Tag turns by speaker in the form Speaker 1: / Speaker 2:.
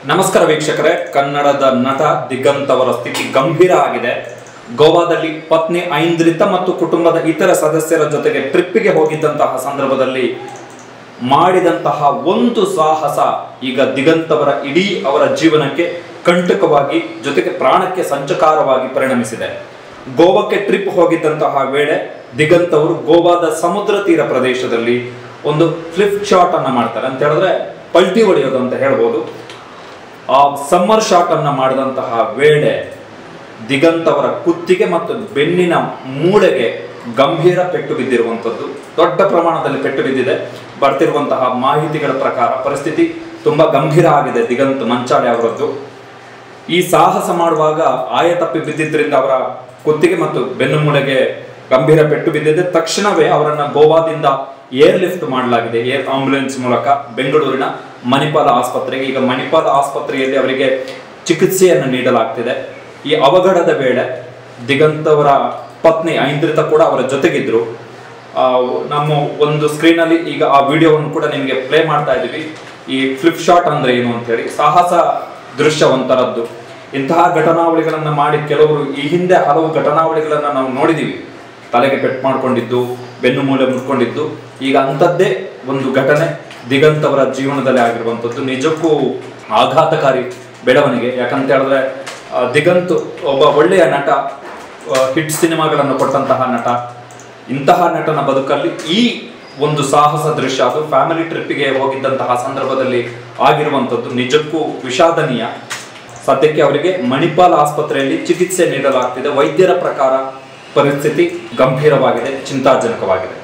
Speaker 1: ನಮಸ್ಕಾರ ವೀಕ್ಷಕರೇ ಕನ್ನಡದ ನಟ ದಿಗಂತ್ ಅವರ ಸ್ಥಿತಿ ಗಂಭೀರ ಆಗಿದೆ ಗೋವಾದಲ್ಲಿ ಪತ್ನಿ ಐಂದ್ರಿತ ಮತ್ತು ಕುಟುಂಬದ ಇತರ ಸದಸ್ಯರ ಜೊತೆಗೆ ಟ್ರಿಪ್ಪಿಗೆ ಹೋಗಿದ್ದಂತಹ ಸಂದರ್ಭದಲ್ಲಿ ಮಾಡಿದಂತಹ ಒಂದು ಸಾಹಸ ಈಗ ದಿಗಂತ್ ಅವರ ಇಡೀ ಅವರ ಜೀವನಕ್ಕೆ ಕಂಟಕವಾಗಿ ಜೊತೆಗೆ ಪ್ರಾಣಕ್ಕೆ ಸಂಚಕಾರವಾಗಿ ಪರಿಣಮಿಸಿದೆ ಗೋವಾಕ್ಕೆ ಟ್ರಿಪ್ ಹೋಗಿದ್ದಂತಹ ವೇಳೆ ದಿಗಂತ್ ಅವರು ಗೋವಾದ ಸಮುದ್ರ ತೀರ ಪ್ರದೇಶದಲ್ಲಿ ಒಂದು ಫ್ಲಿಪ್ ಶಾಟ್ ಅನ್ನ ಮಾಡ್ತಾರೆ ಅಂತ ಹೇಳಿದ್ರೆ ಪಲ್ಟಿ ಹೊಡೆಯೋದು ಅಂತ ಹೇಳ್ಬೋದು ಆ ಸಮ್ಮರ್ ಶಾಟ್ ಅನ್ನ ಮಾಡಿದಂತಹ ವೇಳೆ ದಿಗಂತ್ ಅವರ ಕುತ್ತಿಗೆ ಮತ್ತು ಬೆನ್ನಿನ ಮೂಳೆಗೆ ಗಂಭೀರ ಪೆಟ್ಟು ಬಿದ್ದಿರುವಂಥದ್ದು ದೊಡ್ಡ ಪ್ರಮಾಣದಲ್ಲಿ ಪೆಟ್ಟು ಬಿದ್ದಿದೆ ಬರ್ತಿರುವಂತಹ ಮಾಹಿತಿಗಳ ಪ್ರಕಾರ ಪರಿಸ್ಥಿತಿ ತುಂಬಾ ಗಂಭೀರ ಆಗಿದೆ ದಿಗಂತ್ ಮಂಚಾಳೆ ಅವರದ್ದು ಈ ಸಾಹಸ ಮಾಡುವಾಗ ಆಯ ತಪ್ಪಿ ಬಿದ್ದಿದ್ದರಿಂದ ಅವರ ಕುತ್ತಿಗೆ ಮತ್ತು ಬೆನ್ನು ಮೂಳೆಗೆ ಗಂಭೀರ ಪೆಟ್ಟು ಬಿದ್ದಿದೆ ತಕ್ಷಣವೇ ಅವರನ್ನ ಗೋವಾದಿಂದ ಏರ್ ಲಿಫ್ಟ್ ಮಾಡಲಾಗಿದೆ ಏರ್ ಆಂಬ್ಯುಲೆನ್ಸ್ ಮೂಲಕ ಬೆಂಗಳೂರಿನ ಮಣಿಪಾಲ ಆಸ್ಪತ್ರೆಗೆ ಈಗ ಮಣಿಪಾಲ ಆಸ್ಪತ್ರೆಯಲ್ಲಿ ಅವರಿಗೆ ಚಿಕಿತ್ಸೆಯನ್ನು ನೀಡಲಾಗ್ತಿದೆ ಈ ಅವಘಡದ ವೇಳೆ ದಿಗಂತ್ ಅವರ ಪತ್ನಿ ಐಂದ್ರಿತ ಕೂಡ ಅವರ ಜೊತೆಗಿದ್ರು ಆ, ನಮ್ಮ ಒಂದು ಸ್ಕ್ರೀನ್ ಅಲ್ಲಿ ಈಗ ಆ ವಿಡಿಯೋವನ್ನು ಕೂಡ ನಿಮಗೆ ಪ್ಲೇ ಮಾಡ್ತಾ ಇದ್ದೀವಿ ಈ ಫ್ಲಿಪ್ ಶಾಟ್ ಅಂದ್ರೆ ಏನು ಅಂತ ಹೇಳಿ ಸಾಹಸ ದೃಶ್ಯ ಒಂಥರದ್ದು ಇಂತಹ ಘಟನಾವಳಿಗಳನ್ನ ಮಾಡಿ ಕೆಲವರು ಈ ಹಿಂದೆ ಹಲವು ಘಟನಾವಳಿಗಳನ್ನ ನಾವು ನೋಡಿದೀವಿ ತಲೆಗೆ ಪೆಟ್ಟು ಮಾಡ್ಕೊಂಡಿದ್ದು ಬೆನ್ನು ಮೂಲೆ ಮುಟ್ಕೊಂಡಿದ್ದು ಈಗ ಅಂಥದ್ದೇ ಒಂದು ಘಟನೆ ದಿಗಂತ್ ಅವರ ಜೀವನದಲ್ಲಿ ಆಗಿರುವಂಥದ್ದು ನಿಜಕ್ಕೂ ಆಘಾತಕಾರಿ ಬೆಳವಣಿಗೆ ಯಾಕಂತ ಹೇಳಿದ್ರೆ ಆ, ದಿಗಂತ್ ಒಬ್ಬ ಒಳ್ಳೆಯ ನಟ ಹಿಟ್ ಸಿನಿಮಾಗಳನ್ನು ಕೊಟ್ಟಂತಹ ನಟ ಇಂತಹ ನಟನ ಬದುಕಲ್ಲಿ ಈ ಒಂದು ಸಾಹಸ ದೃಶ್ಯ ಅದು ಫ್ಯಾಮಿಲಿ ಟ್ರಿಪ್ಪಿಗೆ ಹೋಗಿದ್ದಂತಹ ಸಂದರ್ಭದಲ್ಲಿ ಆಗಿರುವಂಥದ್ದು ನಿಜಕ್ಕೂ ವಿಷಾದನೀಯ ಸದ್ಯಕ್ಕೆ ಅವರಿಗೆ ಮಣಿಪಾಲ್ ಆಸ್ಪತ್ರೆಯಲ್ಲಿ ಚಿಕಿತ್ಸೆ ನೀಡಲಾಗ್ತಿದೆ ವೈದ್ಯರ ಪ್ರಕಾರ ಪರಿಸ್ಥಿತಿ ಗಂಭೀರವಾಗಿದೆ ಚಿಂತಾಜನಕವಾಗಿದೆ